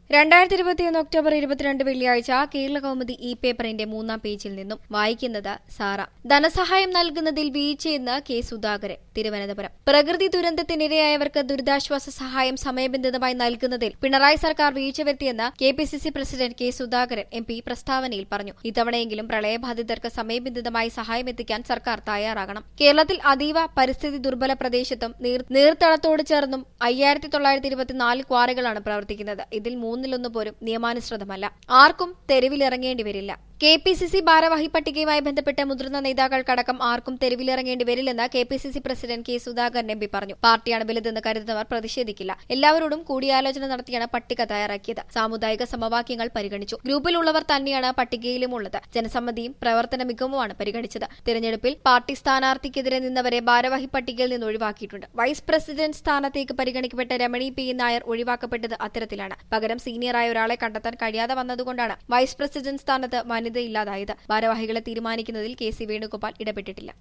രണ്ടായിരത്തി ഇരുപത്തിയൊന്ന് ഒക്ടോബർ ഇരുപത്തിരണ്ട് വെള്ളിയാഴ്ച കേരള കൗമുദി ഇ പേപ്പറിന്റെ മൂന്നാം പേജിൽ നിന്നും വായിക്കുന്നത് സാറ ധനസഹായം നൽകുന്നതിൽ വീഴ്ചയെന്ന് കെ സുധാകരൻ തിരുവനന്തപുരം പ്രകൃതി ദുരന്തത്തിനിരയായവർക്ക് ദുരിതാശ്വാസ സഹായം സമയബന്ധിതമായി നൽകുന്നതിൽ പിണറായി സർക്കാർ വീഴ്ച വരുത്തിയെന്ന് K P C C president K Sudhakaran M P പ്രസ്താവനയിൽ പറഞ്ഞു ഇത്തവണയെങ്കിലും പ്രളയബാധിതർക്ക് സമയബന്ധിതമായി സഹായം എത്തിക്കാൻ സർക്കാർ തയ്യാറാകണം കേരളത്തിൽ അതീവ പരിസ്ഥിതി ദുർബല പ്രദേശത്തും നീർ- നീർത്തടത്തോട് ചേർന്നും അയ്യായിരത്തി തൊള്ളായിരത്തി ഇരുപത്തിനാല് ക്വാറികളാണ് പ്രവർത്തിക്കുന്നത് ഇതിൽ മൂന്നിലൊന്ന് പോലും നിയമാനുസൃതമല്ല ആർക്കും തെരുവിലിറങ്ങേണ്ടി വരില്ല കെ പി സി സി ഭാരവാഹി പട്ടികയുമായി ബന്ധപ്പെട്ട് മുതിർന്ന നേതാക്കൾക്കടക്കം ആർക്കും തെരുവിലിറങ്ങേണ്ടി വരില്ലെന്ന് K P C C president K Sudhakaran M P പറഞ്ഞു പാർട്ടിയാണ് വലുതെന്ന് കരുതുന്നവർ പ്രതിഷേധിക്കില്ല എല്ലാവരോടും കൂടിയാലോചന നടത്തിയാണ് പട്ടിക തയ്യാറാക്കിയത് സാമുദായിക സമവാക്യങ്ങൾ പരിഗണിച്ചു ഗ്രൂപ്പിലുള്ളവർ തന്നെയാണ് പട്ടികയിലും ഉള്ളത് ജനസമ്മതിയും പ്രവർത്തന മികവുമാണ് പരിഗണിച്ചത് തിരഞ്ഞെടുപ്പിൽ പാർട്ടി സ്ഥാനാർത്ഥിക്കെതിരെ നിന്നവരെ ഭാരവാഹി പട്ടികയിൽ നിന്ന് ഒഴിവാക്കിയിട്ടുണ്ട് വൈസ് പ്രസിഡന്റ് സ്ഥാനത്തേക്ക് പരിഗണിക്കപ്പെട്ട രമണി പി നായർ ഒഴിവാക്കപ്പെട്ടത് അത്തരത്തിലാണ് പകരം സീനിയറായ ഒരാളെ കണ്ടെത്താൻ കഴിയാതെ വന്നതുകൊണ്ടാണ് വൈസ് പ്രസിഡന്റ് സ്ഥാനത്ത് വനിതയില്ലാതായത് ഭാരവാഹികളെ തീരുമാനിക്കുന്നതിൽ കെ സി വേണുഗോപാൽ ഇടപെട്ടിട്ടില്ല